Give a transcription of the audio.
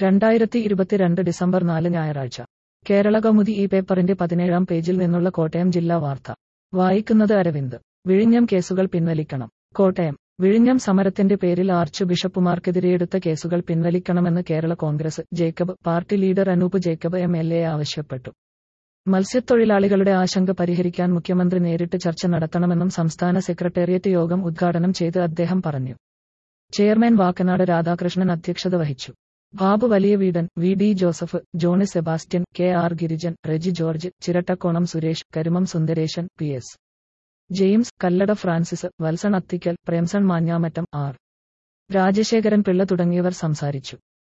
രണ്ടായിരത്തി ഇരുപത്തിരണ്ട് ഡിസംബർ നാല് ഞായറാഴ്ച കേരള കൗമുദി ഈ പേപ്പറിന്റെ പതിനേഴാം പേജിൽ നിന്നുള്ള കോട്ടയം ജില്ലാ വാർത്ത വായിക്കുന്നത് അരവിന്ദ് വിഴിഞ്ഞം കേസുകൾ പിൻവലിക്കണം കോട്ടയം വിഴിഞ്ഞം സമരത്തിന്റെ പേരിൽ ആർച്ച് ബിഷപ്പുമാർക്കെതിരെ എടുത്ത കേസുകൾ പിൻവലിക്കണമെന്ന് Kerala Congress Jacob party leader Anoop Jacob M L A ആവശ്യപ്പെട്ടു മത്സ്യത്തൊഴിലാളികളുടെ ആശങ്ക പരിഹരിക്കാൻ മുഖ്യമന്ത്രി നേരിട്ട് ചർച്ച നടത്തണമെന്നും സംസ്ഥാന സെക്രട്ടേറിയറ്റ് യോഗം ഉദ്ഘാടനം ചെയ്ത് അദ്ദേഹം പറഞ്ഞു ചെയർമാൻ വാക്കനാട് രാധാകൃഷ്ണൻ അധ്യക്ഷത വഹിച്ചു Babu Valiyaveedan V D Joseph Johny Sebastian K R Girijan Reji George Chirattakonam Suresh Karumam Sundaresan P S James Kallada Francis Valsan Athikkal Premson Manjamattam R Rajasekharan Pillai തുടങ്ങിയവർ സംസാരിച്ചു